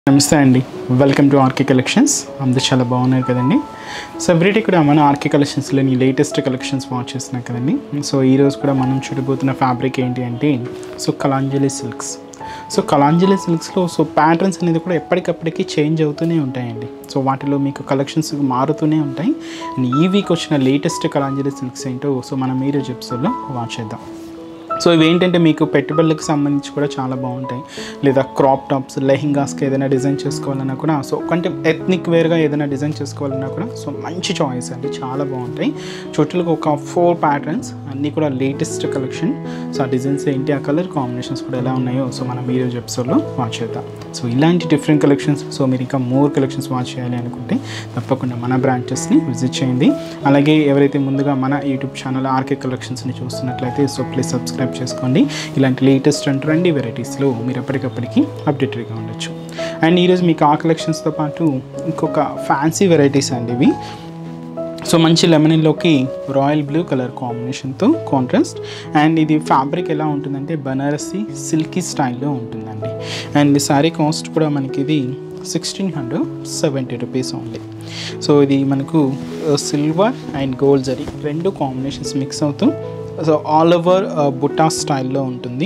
నమస్తే అండి welcome to RK collections అందరూ చాలా బాగున్నారు కదండి సో ఎవ్రీడే కూడా మనం ఆర్కే కలెక్షన్స్లోని లేటెస్ట్ కలెక్షన్స్ వాచ్ చేస్తున్నాం కదండి సో ఈరోజు కూడా మనం చూడబోతున్న ఫ్యాబ్రిక్ ఏంటి అంటే so Kalanjali silks so Kalanjali సిల్క్స్లో సో ప్యాటర్న్స్ అనేది కూడా ఎప్పటికప్పటికి చేంజ్ అవుతూనే ఉంటాయండి సో వాటిలో మీకు కలెక్షన్స్ మారుతూనే ఉంటాయి అండ్ ఈ వీక్ వచ్చిన లేటెస్ట్ కలాంజలి సిల్క్స్ ఏంటో సో మనం మీరు ఎపిసోడ్లో వాచ్ చేద్దాం సో ఇవి ఏంటంటే మీకు పెట్టుబడులకు సంబంధించి కూడా చాలా బాగుంటాయి లేదా క్రాప్ టాప్స్ లెహింగాస్కి ఏదైనా డిజైన్ చేసుకోవాలన్నా కూడా సో కొంచెం ఎథ్నిక్ వేర్గా ఏదైనా డిజైన్ చేసుకోవాలన్నా కూడా సో మంచి చాయిస్ అండి చాలా బాగుంటాయి టోటల్గా ఒక ఫోర్ ప్యాటర్న్స్ అన్నీ కూడా లేటెస్ట్ కలెక్షన్ సో ఆ డిజైన్స్ ఏంటి ఆ కలర్ కాంబినేషన్స్ కూడా ఎలా ఉన్నాయో సో మనం ఈ రోజు ఎపిసోడ్లో వాచ్ చేద్దాం సో ఇలాంటి డిఫరెంట్ కలెక్షన్స్ సో మీరు ఇంకా మోర్ కలెక్షన్స్ వాచ్ చేయాలి అనుకుంటే తప్పకుండా మన బ్రాంచెస్ని విజిట్ చేయండి అలాగే ఎవరైతే ముందుగా మన యూట్యూబ్ ఛానల్ ఆర్కే కలెక్షన్స్ని చూస్తున్నట్లయితే సో ప్లీజ్ సబ్స్క్రైబ్ చేసుకోండి ఇలాంటి లేటెస్ట్ అండ్ ట్రెండీ వెరైటీస్లో మీరు ఎప్పటికప్పటికి అప్డేటెడ్గా ఉండొచ్చు అండ్ ఈరోజు మీకు ఆ కలెక్షన్స్తో పాటు ఇంకొక ఫ్యాన్సీ వెరైటీస్ అండి ఇవి సో మంచి లెమన్లోకి రాయల్ బ్లూ కలర్ కాంబినేషన్తో కాంట్రాస్ట్ అండ్ ఇది ఫ్యాబ్రిక్ ఎలా ఉంటుందంటే బనారసి సిల్కీ స్టైల్లో ఉంటుందండి అండ్ ఈ శారీ కాస్ట్ కూడా మనకి ఇది sixteen hundred seventy rupees only so ఇది మనకు సిల్వర్ అండ్ గోల్డ్ జరీ రెండు కాంబినేషన్స్ మిక్స్ అవుతూ సో ఆల్ ఓవర్ బుట్టా స్టైల్లో ఉంటుంది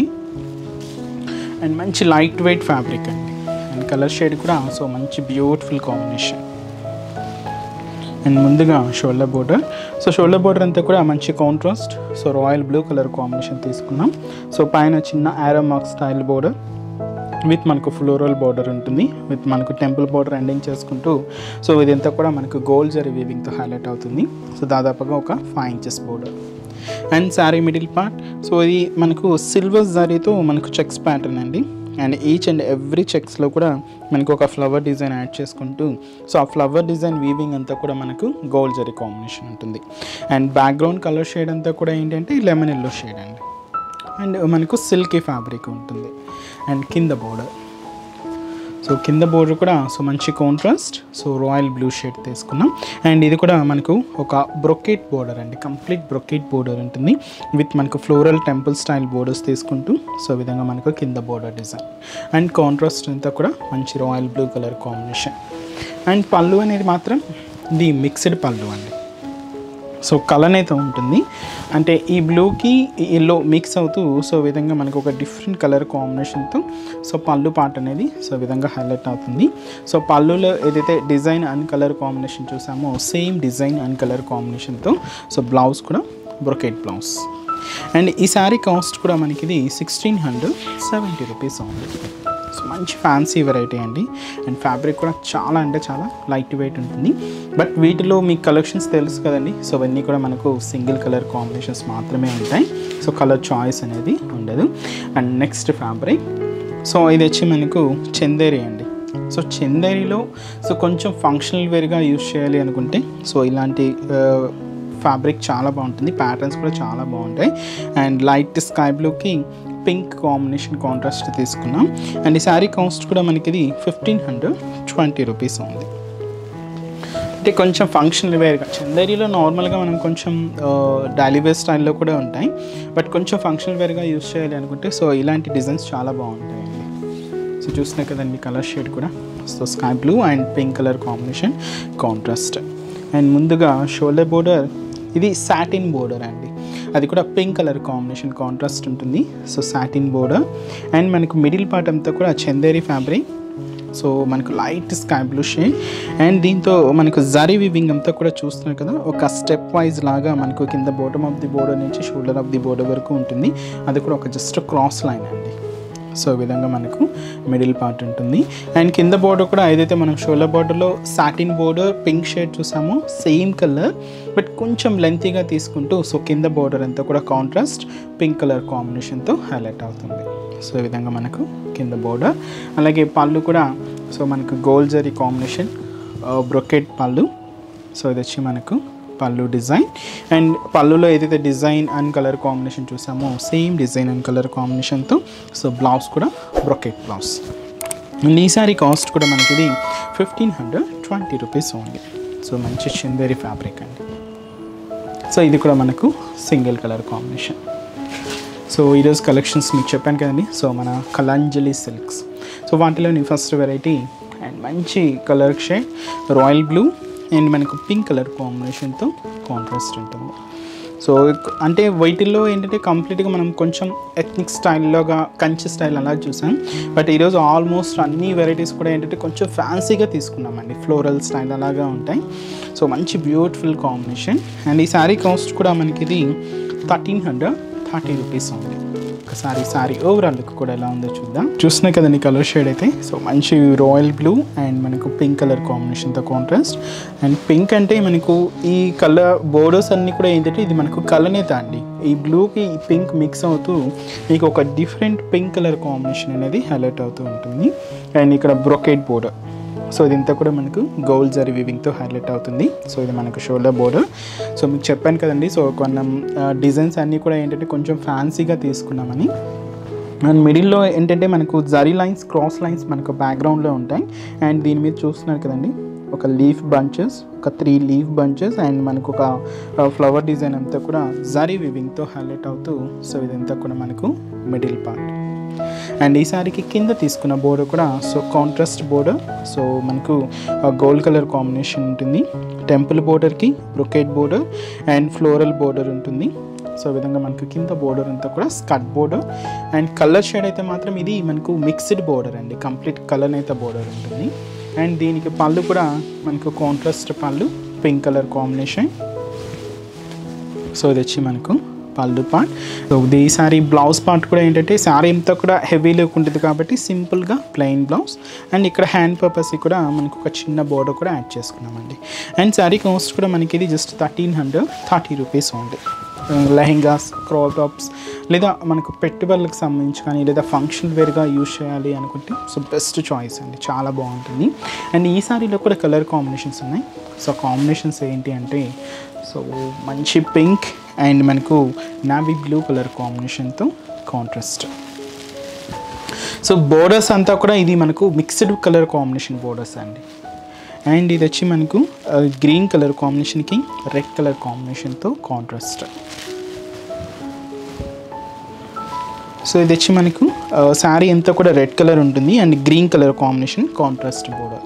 అండ్ మంచి లైట్ వెయిట్ ఫ్యాబ్రిక్ అండి అండ్ కలర్ షేడ్ కూడా సో మంచి బ్యూటిఫుల్ కాంబినేషన్ అండ్ ముందుగా shoulder border so shoulder border అంతా కూడా మంచి contrast so royal blue colour combination తీసుకున్నాం సో పైన చిన్న arrow mark style border with మనకు ఫ్లోరల్ బార్డర్ ఉంటుంది విత్ మనకు టెంపుల్ బార్డర్ ఎండింగ్ చేసుకుంటూ సో ఇదంతా కూడా మనకు గోల్డ్ జరీ వీవింగ్తో హైలైట్ అవుతుంది సో దాదాపుగా ఒక five inches border and sari middle part so ఇది మనకు సిల్వర్ జరీతో మనకు చెక్స్ ప్యాటర్న్ అండి అండ్ ఈచ్ అండ్ ఎవ్రీ చెక్స్లో కూడా మనకు ఒక ఫ్లవర్ డిజైన్ యాడ్ చేసుకుంటూ సో ఆ ఫ్లవర్ డిజైన్ వీవింగ్ అంతా కూడా మనకు గోల్డ్ జరీ కాంబినేషన్ ఉంటుంది అండ్ బ్యాక్గ్రౌండ్ కలర్ షేడ్ అంతా కూడా ఏంటంటే లెమన్ ఎల్లో షేడ్ అండి అండ్ మనకు సిల్కీ ఫ్యాబ్రిక్ ఉంటుంది అండ్ కింద బోర్డర్ సో కింద బోర్డర్ కూడా సో మంచి contrast so royal blue shade తీసుకున్నాం అండ్ ఇది కూడా మనకు ఒక బ్రొకెట్ బోర్డర్ అండి కంప్లీట్ బ్రొకెట్ బోర్డర్ ఉంటుంది విత్ మనకు ఫ్లోరల్ టెంపుల్ స్టైల్ బోర్డర్స్ తీసుకుంటూ సో ఈ విధంగా మనకు కింద బోర్డర్ డిజైన్ అండ్ కాంట్రాస్ట్ అంతా కూడా మంచి royal blue colour combination and pallu అనేది మాత్రం ఇది మిక్స్డ్ పళ్ళు అండి సో కలర్ అయితే ఉంటుంది అంటే ఈ బ్లూకి ఎల్లో మిక్స్ అవుతూ సో ఈ విధంగా మనకు ఒక డిఫరెంట్ కలర్ కాంబినేషన్తో సో పళ్ళు పార్ట్ అనేది సో ఈ విధంగా హైలైట్ అవుతుంది సో పళ్ళులో ఏదైతే డిజైన్ అండ్ కలర్ కాంబినేషన్ చూసామో సేమ్ డిజైన్ అండ్ కలర్ కాంబినేషన్తో సో బ్లౌజ్ కూడా బ్రొకెట్ బ్లౌజ్ అండ్ ఈ శారీ కాస్ట్ కూడా మనకి ఇది సిక్స్టీన్ హండ్రెడ్ సెవెంటీ రూపీస్ ఉంది సో మంచి ఫ్యాన్సీ వెరైటీ అండి అండ్ ఫ్యాబ్రిక్ కూడా చాలా అంటే చాలా లైట్ వెయిట్ ఉంటుంది బట్ వీటిలో మీకు కలెక్షన్స్ తెలుసు కదండి సో అవన్నీ కూడా మనకు సింగిల్ కలర్ కాంబినేషన్స్ మాత్రమే ఉంటాయి సో కలర్ చాయిస్ అనేది ఉండదు అండ్ నెక్స్ట్ ఫ్యాబ్రిక్ సో ఇది వచ్చి మనకు చందేరి అండి సో చందేరిలో సో కొంచెం ఫంక్షనల్ వేర్గా యూజ్ చేయాలి అనుకుంటే సో ఇలాంటి ఫ్యాబ్రిక్ చాలా బాగుంటుంది ప్యాటర్న్స్ కూడా చాలా బాగుంటాయి అండ్ లైట్ స్కై బ్లూకి పింక్ కాంబినేషన్ కాంట్రాస్ట్ తీసుకున్నాం అండ్ ఈ శారీ కాస్ట్ కూడా మనకి ఇది ఫిఫ్టీన్ హండ్రెడ్ ట్వంటీ రూపీస్ ఉంది అంటే కొంచెం ఫంక్షనల్ వేర్గా చందేరిలో నార్మల్గా మనం కొంచెం డైలీ వేర్ స్టైల్లో కూడా ఉంటాయి బట్ కొంచెం ఫంక్షనల్ వేర్గా యూస్ చేయాలి అనుకుంటే సో ఇలాంటి డిజైన్స్ చాలా బాగుంటాయండి సో చూసినా కదండి కలర్ షేడ్ కూడా so sky blue and pink colour combination contrast and ముందుగా షోల్డర్ బోర్డర్ ఇది సాటిన్ బోర్డర్ అండి అది కూడా పింక్ కలర్ కాంబినేషన్ కాంట్రాస్ట్ ఉంటుంది సో సాటిన్ బోర్డర్ అండ్ మనకు మిడిల్ పార్ట్ అంతా కూడా చందేరి ఫ్యాబ్రిక్ సో మనకు light sky blue shade and దీంతో మనకు జరీ వివింగ్ అంతా కూడా చూస్తున్నారు కదా ఒక స్టెప్ వైజ్ లాగా మనకు కింద బాటమ్ ఆఫ్ ది బోర్డర్ నుంచి షోల్డర్ ఆఫ్ ది బోర్డర్ వరకు ఉంటుంది అది కూడా ఒక జస్ట్ క్రాస్ లైన్ అండి సో ఈ విధంగా మనకు మిడిల్ పార్ట్ ఉంటుంది అండ్ కింద బోర్డర్ కూడా ఏదైతే మనం షోల్డర్ బోర్డర్లో సాటిన్ బోర్డర్ పింక్ షేడ్ చూసామో సేమ్ కలర్ బట్ కొంచెం లెంతీగా తీసుకుంటూ సో కింద బోర్డర్ అంతా కూడా కాంట్రాస్ట్ పింక్ కలర్ కాంబినేషన్తో హైలైట్ అవుతుంది సో ఈ విధంగా మనకు కింద బోర్డర్ అలాగే పళ్ళు కూడా సో మనకు gold zari combination brocade pallu so ఇది వచ్చి మనకు పళ్ళు డిజైన్ అండ్ పళ్ళులో ఏదైతే డిజైన్ అండ్ కలర్ కాంబినేషన్ చూసామో సేమ్ డిజైన్ అండ్ కలర్ కాంబినేషన్తో సో బ్లౌజ్ కూడా బ్రొకెట్ బ్లౌజ్ అండ్ ఈ సారీ కాస్ట్ కూడా మనకి ఇది fifteen hundred twenty rupees only so మంచి చందేరి ఫ్యాబ్రిక్ అండి సో ఇది కూడా మనకు సింగిల్ కలర్ కాంబినేషన్ సో ఈరోజు కలెక్షన్స్ మీకు చెప్పాను కదండి సో మన కలాంజలి సిల్క్స్ సో వాటిలోని ఫస్ట్ వెరైటీ అండ్ మంచి colour shade royal blue and మనకు పింక్ కలర్ కాంబినేషన్తో కాంట్రాస్ట్ ఉంటుంది సో అంటే వీటిల్లో ఏంటంటే కంప్లీట్గా మనం కొంచెం ఎథ్నిక్ స్టైల్లోగా కంచి స్టైల్ అలా చూసాం బట్ ఈరోజు ఆల్మోస్ట్ అన్ని వెరైటీస్ కూడా ఏంటంటే కొంచెం ఫ్యాన్సీగా తీసుకున్నామండి ఫ్లోరల్ స్టైల్ అలాగా ఉంటాయి సో మంచి బ్యూటిఫుల్ కాంబినేషన్ అండ్ ఈ శారీ కాస్ట్ కూడా మనకి ఇది థర్టీన్ హండ్రెడ్ థర్టీ రూపీస్ ఉంది ఒకసారి సారీ ఓవరాల్ లుక్ కూడా ఎలా ఉందో చూద్దాం చూస్తున్నాయి కదండి కలర్ షేడ్ అయితే సో మంచి రాయల్ బ్లూ అండ్ మనకు పింక్ కలర్ కాంబినేషన్తో కాంట్రాస్ట్ అండ్ పింక్ అంటే మనకు ఈ కలర్ బోర్డర్స్ అన్నీ కూడా ఏంటంటే ఇది మనకు కలనేత అండి ఈ బ్లూకి ఈ పింక్ మిక్స్ అవుతూ మీకు ఒక డిఫరెంట్ పింక్ కలర్ కాంబినేషన్ అనేది హైలైట్ అవుతూ ఉంటుంది అండ్ ఇక్కడ బ్రొకేట్ బోర్డర్ సో ఇదంతా కూడా మనకు గోల్డ్ జరీ వివింగ్తో హైలైట్ అవుతుంది సో ఇది మనకు షోల్డర్ బోర్డర్ సో మీకు చెప్పాను కదండి సో కొన్ని డిజైన్స్ అన్నీ కూడా ఏంటంటే కొంచెం ఫ్యాన్సీగా తీసుకున్నామని అండ్ మిడిల్లో ఏంటంటే మనకు జరీ లైన్స్ క్రాస్ లైన్స్ మనకు బ్యాక్గ్రౌండ్లో ఉంటాయి అండ్ దీని మీద చూస్తున్నారు కదండి ఒక లీఫ్ బంచెస్ ఒక త్రీ లీఫ్ బంచెస్ అండ్ మనకు ఒక ఫ్లవర్ డిజైన్ అంతా కూడా జరీ వివింగ్తో హైలైట్ అవుతూ సో ఇదంతా కూడా మనకు మిడిల్ పార్ట్ అండ్ ఈ సారీకి కింద తీసుకున్న బోర్డర్ కూడా సో కాంట్రాస్ట్ బోర్డర్ సో మనకు గోల్డ్ కలర్ కాంబినేషన్ ఉంటుంది టెంపుల్ బోర్డర్కి brocade border and floral border ఉంటుంది సో ఈ విధంగా మనకు కింద బోర్డర్ అంతా కూడా skirt border and colour shade అయితే మాత్రం ఇది మనకు మిక్స్డ్ బోర్డర్ అండి కంప్లీట్ కలర్ అయితే బోర్డర్ ఉంటుంది అండ్ దీనికి పళ్ళు కూడా మనకు కాంట్రాస్ట్ పళ్ళు పింక్ కలర్ కాంబినేషన్ సో ఇది వచ్చి మనకు పళ్ళు పార్ట్ సో ఇది ఈ సారీ బ్లౌజ్ పార్ట్ కూడా ఏంటంటే సారీ అంతా కూడా హెవీ లుక్ ఉంటుంది కాబట్టి సింపుల్గా ప్లెయిన్ బ్లౌజ్ అండ్ ఇక్కడ హ్యాండ్ పర్పస్ కూడా మనకు ఒక చిన్న బోర్డర్ కూడా యాడ్ చేసుకున్నామండి అండ్ సారీ కాస్ట్ కూడా మనకి ఇది just thirteen hundred thirty rupees ఉంది లెహెంగాస్ క్రాప్ టాప్స్ లేదా మనకు పెట్టుబడులకు సంబంధించి కానీ లేదా ఫంక్షన్ వేర్గా యూజ్ చేయాలి అనుకుంటే సో బెస్ట్ చాయిస్ అండి చాలా బాగుంటుంది అండ్ ఈ సారీలో కూడా కలర్ కాంబినేషన్స్ ఉన్నాయి సో కాంబినేషన్స్ ఏంటి అంటే సో మంచి పింక్ అండ్ మనకు నావీ బ్లూ కలర్ కాంబినేషన్తో కాంట్రాస్ట్ సో బోర్డర్స్ అంతా కూడా ఇది మనకు మిక్స్డ్ కలర్ కాంబినేషన్ బోర్డర్స్ అండి అండ్ ఇది వచ్చి మనకు గ్రీన్ కలర్ కాంబినేషన్కి రెడ్ కలర్ కాంబినేషన్తో కాంట్రాస్ట్ సో ఇది వచ్చి మనకు శారీ అంతా కూడా రెడ్ కలర్ ఉంటుంది and green colour combination contrast border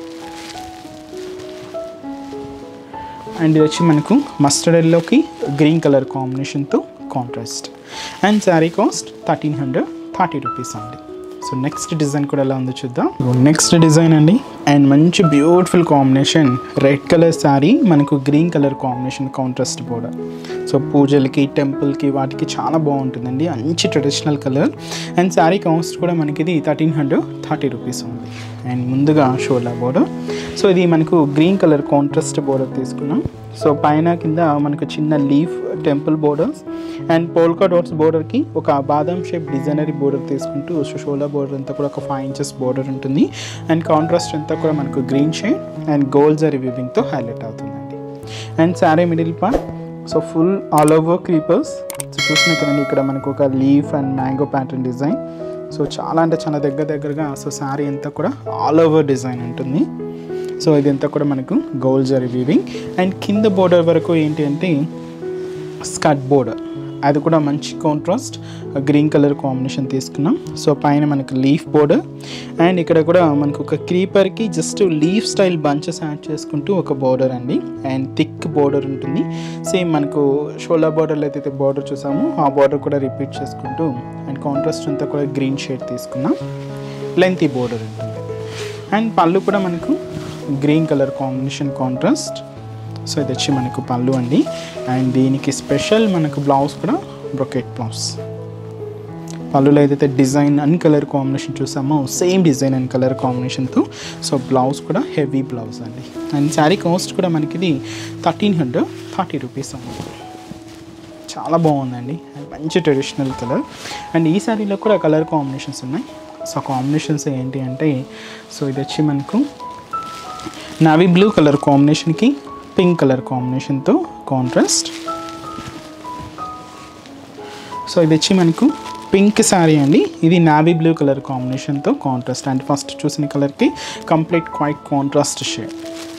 and ఇది వచ్చి మనకు మస్టర్డ్ ఎల్లోకి గ్రీన్ కలర్ కాంబినేషన్తో contrast and sari cost thirteen hundred thirty rupees అండి సో నెక్స్ట్ డిజైన్ కూడా ఎలా ఉందో చూద్దాం నెక్స్ట్ డిజైన్ అండి అండ్ మంచి beautiful combination red colour sari మనకు green colour combination contrast border so పూజలకి టెంపుల్కి వాటికి చాలా బాగుంటుందండి మంచి traditional colour and sari cost కూడా మనకి ఇది thirteen hundred thirty rupees and అండ్ ముందుగా షోల్డర్ బోర్డర్ సో ఇది మనకు గ్రీన్ కలర్ కాంట్రాస్ట్ బోర్డర్ తీసుకున్నాం సో పైన కింద మనకు చిన్న leaf temple borders and polka dots బోర్డర్కి ఒక బాదం షేప్ డిజైనరీ బోర్డర్ తీసుకుంటూ షోల్డర్ బోర్డర్ అంతా కూడా ఒక ఫైవ్ ఇంచెస్ బోర్డర్ ఉంటుంది అండ్ కాంట్రాస్ట్ అంతా కూడా మనకు green shade and gold zari వివింగ్తో హైలైట్ అవుతుందండి and sari middle part so full all over creepers so చూస్తున్నాయి కదండి ఇక్కడ మనకు ఒక leaf and mango pattern design so చాలా అంటే చాలా దగ్గర దగ్గరగా సో శారీ అంతా కూడా ఆల్ ఓవర్ డిజైన్ ఉంటుంది సో ఇదంతా కూడా మనకు గోల్డ్ జరీ వీవింగ్ అండ్ కింద బోర్డర్ వరకు ఏంటి అంటే స్కట్ బోర్డర్ అది కూడా మంచి కాంట్రాస్ట్ గ్రీన్ కలర్ కాంబినేషన్ తీసుకున్నాం సో పైన మనకు లీఫ్ బోర్డర్ అండ్ ఇక్కడ కూడా మనకు ఒక క్రీపర్కి just leaf style bunches add చేసుకుంటూ ఒక బోర్డర్ అండి అండ్ థిక్ బోర్డర్ ఉంటుంది సేమ్ మనకు షోల్డర్ బోర్డర్లో అయితే బోర్డర్ చూసామో ఆ బోర్డర్ కూడా రిపీట్ చేసుకుంటూ అండ్ కాంట్రాస్ట్ అంతా కూడా గ్రీన్ షేడ్ తీసుకున్నాం లెంతీ బోర్డర్ ఉంటుంది అండ్ పళ్ళు కూడా మనకు green colour combination contrast so ఇది వచ్చి మనకు పళ్ళు అండి అండ్ దీనికి స్పెషల్ మనకు బ్లౌజ్ కూడా బ్రొకెట్ బ్లౌజ్ పళ్ళులో ఏదైతే డిజైన్ అండ్ కలర్ కాంబినేషన్ చూసామో సేమ్ డిజైన్ అండ్ కలర్ కాంబినేషన్తో సో బ్లౌజ్ కూడా హెవీ బ్లౌజ్ అండి అండ్ శారీ కాస్ట్ కూడా మనకి ఇది థర్టీన్ హండ్రెడ్ థర్టీ రూపీస్ అండి చాలా బాగుందండి అండ్ మంచి ట్రెడిషనల్ కలర్ అండ్ ఈ శారీలో కూడా కలర్ కాంబినేషన్స్ ఉన్నాయి సో కాంబినేషన్స్ ఏంటి అంటే సో ఇది వచ్చి మనకు నావీ బ్లూ కలర్ కాంబినేషన్కి పింక్ కలర్ కాంబినేషన్తో కాంట్రాస్ట్ సో ఇది వచ్చి మనకు పింక్ శారీ అండి ఇది నావీ బ్లూ కలర్ కాంబినేషన్తో కాంట్రాస్ట్ అండ్ ఫస్ట్ చూసిన కలర్కి complete quite contrast shade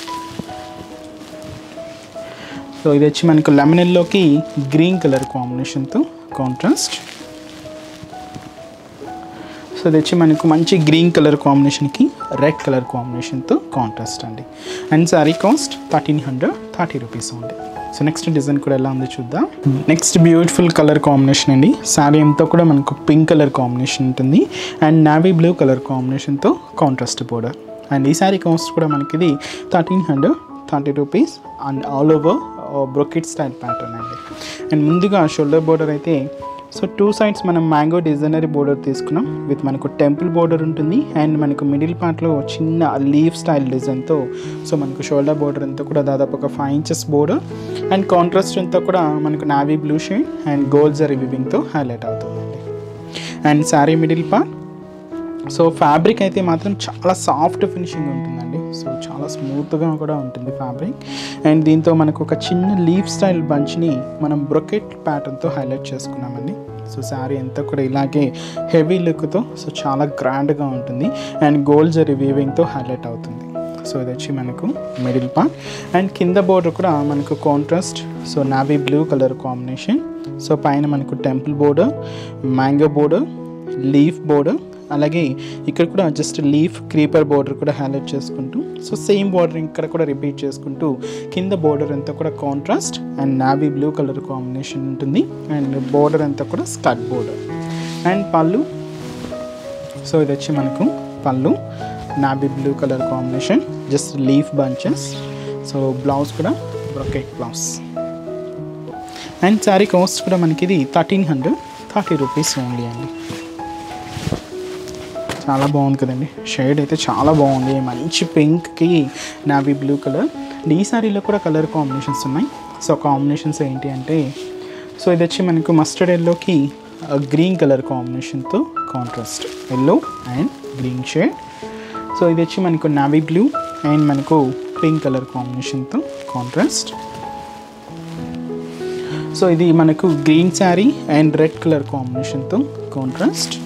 so ఇది వచ్చి మనకు లెమన్ ఎల్లోకి గ్రీన్ కలర్ కాంబినేషన్తో కాంట్రాస్ట్ సో ఇది వచ్చి మనకు మంచి గ్రీన్ కలర్ కాంబినేషన్కి రెడ్ కలర్ కాంబినేషన్తో కాంట్రాస్ట్ అండి and sari cost thirteen hundred thirty rupees ఉంది సో నెక్స్ట్ డిజైన్ కూడా ఎలా ఉందో చూద్దాం నెక్స్ట్ బ్యూటిఫుల్ కలర్ కాంబినేషన్ అండి శారీ అంతా కూడా మనకు పింక్ కలర్ కాంబినేషన్ ఉంటుంది అండ్ నావీ బ్లూ కలర్ కాంబినేషన్తో కాంట్రాస్ట్ బోర్డర్ అండ్ ఈ శారీ కాస్ట్ కూడా మనకి ఇది thirteen hundred thirty rupees and all over brocade style pattern అండి అండ్ ముందుగా షోల్డర్ బోర్డర్ అయితే సో టూ సైడ్స్ మనం మ్యాంగో డిజైనరీ బోర్డర్ తీసుకున్నాం విత్ మనకు టెంపుల్ బోర్డర్ ఉంటుంది అండ్ మనకు మిడిల్ పార్ట్లో చిన్న లీఫ్ స్టైల్ డిజైన్తో సో మనకు షోల్డర్ బోర్డర్ అంతా కూడా దాదాపు ఒక five inches border and contrast అంతా కూడా మనకు navy blue shade and gold zari వివింగ్తో హైలైట్ అవుతుందండి and sari middle part so fabric అయితే మాత్రం చాలా సాఫ్ట్ ఫినిషింగ్ ఉంటుందండి సో చాలా స్మూత్గా కూడా ఉంటుంది ఫ్యాబ్రిక్ అండ్ దీంతో మనకు ఒక చిన్న లీఫ్ స్టైల్ బంచ్ని మనం బ్రొకెట్ ప్యాటర్న్తో హైలైట్ చేసుకున్నామండి సో శారీ అంతా కూడా ఇలాగే హెవీ లుక్తో సో చాలా గ్రాండ్గా ఉంటుంది అండ్ గోల్డ్ జరీ వీవింగ్తో హైలైట్ అవుతుంది సో ఇది వచ్చి మనకు మిడిల్ పార్ట్ అండ్ కింద బోర్డర్ కూడా మనకు contrast so navy blue colour combination so పైన మనకు temple border mango border leaf border అలాగే ఇక్కడ కూడా జస్ట్ లీఫ్ క్రీపర్ బోర్డర్ కూడా హైలైట్ చేసుకుంటూ సో సేమ్ బోర్డర్ ఇక్కడ కూడా రిపీట్ చేసుకుంటూ కింద బోర్డర్ అంతా కూడా contrast and navy blue colour combination ఉంటుంది అండ్ బోర్డర్ అంతా కూడా skirt border and pallu so ఇది వచ్చి మనకు pallu navy blue colour combination just leaf bunches so blouse కూడా brocade blouse and sari cost కూడా మనకి ఇది thirteen hundred thirty rupees only అండి చాలా బాగుంది కదండి షేడ్ అయితే చాలా బాగుంది మంచి పింక్కి నావీ బ్లూ కలర్ ఈ సారీలో కూడా కలర్ కాంబినేషన్స్ ఉన్నాయి సో కాంబినేషన్స్ ఏంటి అంటే సో ఇది వచ్చి మనకు మస్టర్డ్ ఎల్లోకి గ్రీన్ కలర్ కాంబినేషన్తో contrast yellow and green shade so ఇది వచ్చి మనకు నావీ బ్లూ అండ్ మనకు పింక్ కలర్ కాంబినేషన్తో కాంట్రాస్ట్ సో ఇది మనకు green sari and red colour కాంబినేషన్తో కాంట్రాస్ట్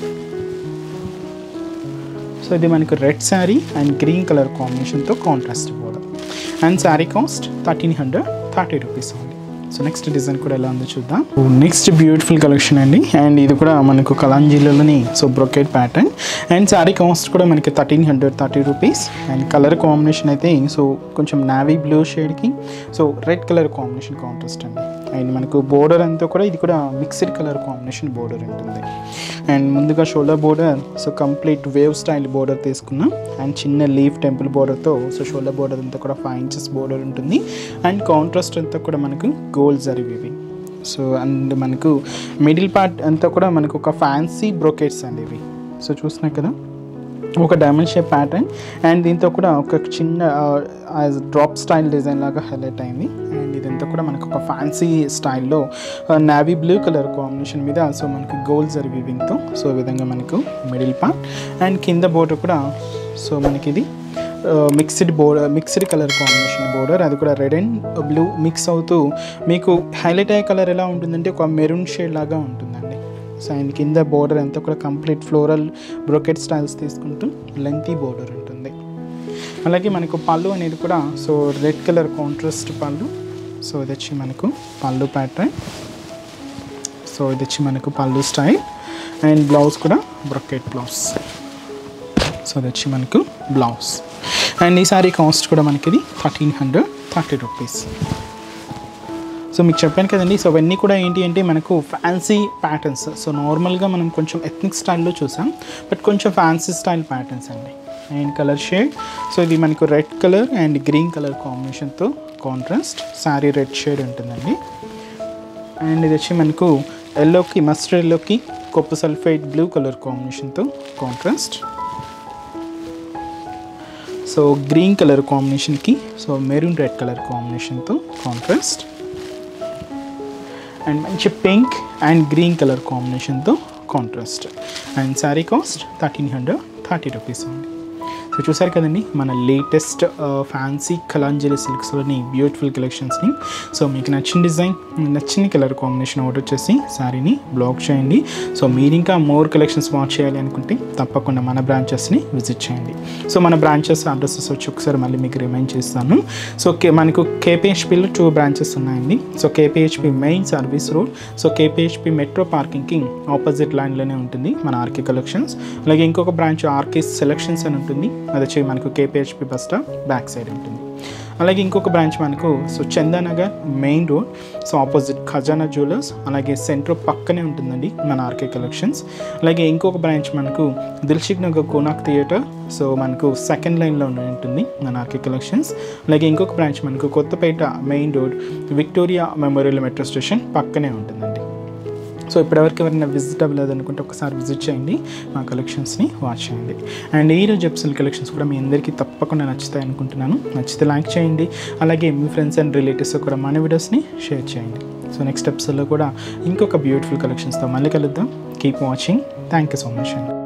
సో ఇది మనకు red sari and green colour కాంబినేషన్తో contrast border and sari cost thirteen hundred thirty rupees only so next design కూడా ఎలా ఉందో చూద్దాం నెక్స్ట్ బ్యూటిఫుల్ కలెక్షన్ అండి అండ్ ఇది కూడా మనకు కలాంజీలోని so brocade pattern and sari cost కూడా మనకి thirteen hundred thirty rupees and colour combination అయితే సో కొంచెం నావీ బ్లూ షేడ్కి so red colour combination contrast అండి అండ్ మనకు బోర్డర్ అంతా కూడా ఇది కూడా మిక్స్డ్ కలర్ కాంబినేషన్ బోర్డర్ ఉంటుంది అండ్ ముందుగా shoulder border so complete wave style border తీసుకున్నాం అండ్ చిన్న లీఫ్ టెంపుల్ బోర్డర్తో సో షోల్డర్ బోర్డర్ అంతా కూడా ఫైవ్ ఇంచెస్ బోర్డర్ ఉంటుంది అండ్ కాంట్రాస్ట్ అంతా కూడా మనకు గోల్డ్ జరీ వివి సో అండ్ మనకు మిడిల్ పార్ట్ అంతా కూడా మనకు ఒక ఫ్యాన్సీ బ్రోకెట్స్ అండి ఇవి సో చూసినా కదా ఒక డైమండ్ షేప్ ప్యాటర్న్ అండ్ దీంతో కూడా ఒక చిన్న డ్రాప్ స్టైల్ డిజైన్ లాగా హైలైట్ అయింది అండ్ ఇదంతా కూడా మనకు ఒక ఫ్యాన్సీ స్టైల్లో నావీ బ్లూ కలర్ కాంబినేషన్ మీద సో మనకు గోల్డ్ జరీ వీవింగ్తో సో ఈ విధంగా మనకు మిడిల్ పార్ట్ అండ్ కింద బోర్డర్ కూడా సో మనకి ఇది mixed border mixed colour combination border అది కూడా రెడ్ అండ్ బ్లూ మిక్స్ అవుతూ మీకు హైలైట్ అయ్యే కలర్ ఎలా ఉంటుందంటే ఒక మెరూన్ షేడ్ లాగా ఉంటుందండి సో అండ్ కింద బోర్డర్ అంతా కూడా కంప్లీట్ ఫ్లోరల్ బ్రోకెట్ స్టైల్స్ తీసుకుంటూ లెంతీ బోర్డర్ ఉంటుంది అలాగే మనకు పళ్ళు అనేది కూడా so red colour contrast pallu so ఇది వచ్చి మనకు పళ్ళు ప్యాటర్న్ సో ఇది వచ్చి మనకు పళ్ళు స్టైల్ అండ్ బ్లౌజ్ కూడా బ్రొకెట్ బ్లౌజ్ సో అది వచ్చి మనకు బ్లౌజ్ అండ్ ఈ సారీ కాస్ట్ కూడా మనకి ఇది thirteen hundred thirty rupees so మీకు చెప్పాను కదండి సో అవన్నీ కూడా ఏంటి అంటే మనకు ఫ్యాన్సీ ప్యాటర్న్స్ సో నార్మల్గా మనం కొంచెం ఎథ్నిక్ స్టైల్లో చూసాం బట్ కొంచెం ఫ్యాన్సీ స్టైల్ ప్యాటర్న్స్ అండి అండ్ కలర్ షేడ్ సో ఇది మనకు red colour and green colour కాంబినేషన్తో కాంట్రాస్ట్ శారీ రెడ్ షేడ్ ఉంటుందండి అండ్ ఇది వచ్చి మనకు ఎల్లోకి మస్టర్డ్ ఎల్లోకి కొప్పు సల్ఫైడ్ బ్లూ కలర్ కాంబినేషన్తో కాంట్రాస్ట్ సో గ్రీన్ కలర్ కాంబినేషన్కి సో మెరూన్ రెడ్ కలర్ కాంబినేషన్తో కాంట్రాస్ట్ అండ్ మంచి పింక్ అండ్ గ్రీన్ కలర్ కాంబినేషన్తో contrast and sari cost thirteen hundred thirty rupees ఉంది సో సో చూసారు కదండి మన లేటెస్ట్ ఫ్యాన్సీ కలాంజలి సిల్క్స్లోని బ్యూటిఫుల్ కలెక్షన్స్ని సో మీకు నచ్చిన డిజైన్ నచ్చిన కలర్ కాంబినేషన్ ఆర్డర్ చేసి శారీని బ్లాక్ చేయండి సో మీరు ఇంకా మోర్ కలెక్షన్స్ వాచ్ చేయాలి అనుకుంటే తప్పకుండా మన బ్రాంచెస్ని విజిట్ చేయండి సో మన బ్రాంచెస్ అడ్రసెస్ వచ్చి ఒకసారి మళ్ళీ మీకు రిమైండ్ చేస్తాను సో కే మనకు కేపీహెచ్పిలో టూ బ్రాంచెస్ ఉన్నాయండి so KPHB main service road so KPHB metro పార్కింగ్కి ఆపోజిట్ లైన్లోనే ఉంటుంది మన ఆర్కే కలెక్షన్స్ అలాగే ఇంకొక బ్రాంచ్ ఆర్కే సెలెక్షన్స్ అని ఉంటుంది అది వచ్చి మనకు KPHB bus stop back side ఉంటుంది అలాగే ఇంకొక బ్రాంచ్ మనకు so Chandanagar main road so opposite Khazana jewellers అలాగే సెంట్రో పక్కనే ఉంటుందండి మన ఆర్కే కలెక్షన్స్ అలాగే ఇంకొక బ్రాంచ్ మనకు Dilsukhnagar Konark theatre so మనకు సెకండ్ లైన్లో ఉంటుంది మన ఆర్కే కలెక్షన్స్ అలాగే ఇంకొక బ్రాంచ్ మనకు Kothapet main road Victoria memorial metro station పక్కనే ఉంటుందండి సో ఇప్పటివరకు ఎవరైనా విజిట్ అవ్వలేదు అనుకుంటే ఒకసారి విజిట్ చేయండి మా కలెక్షన్స్ని వాచ్ చేయండి అండ్ ఈ రోజు ఎపిసోడ్ కలెక్షన్స్ కూడా మీ అందరికీ తప్పకుండా నచ్చుతాయి అనుకుంటున్నాను నచ్చితే లైక్ చేయండి అలాగే మీ ఫ్రెండ్స్ అండ్ రిలేటివ్స్ కూడా మన వీడియోస్ని షేర్ చేయండి సో నెక్స్ట్ ఎపిసోడ్లో కూడా ఇంకొక బ్యూటిఫుల్ కలెక్షన్స్తో మళ్ళీ కలుద్దాం keep watching thank you so much అండి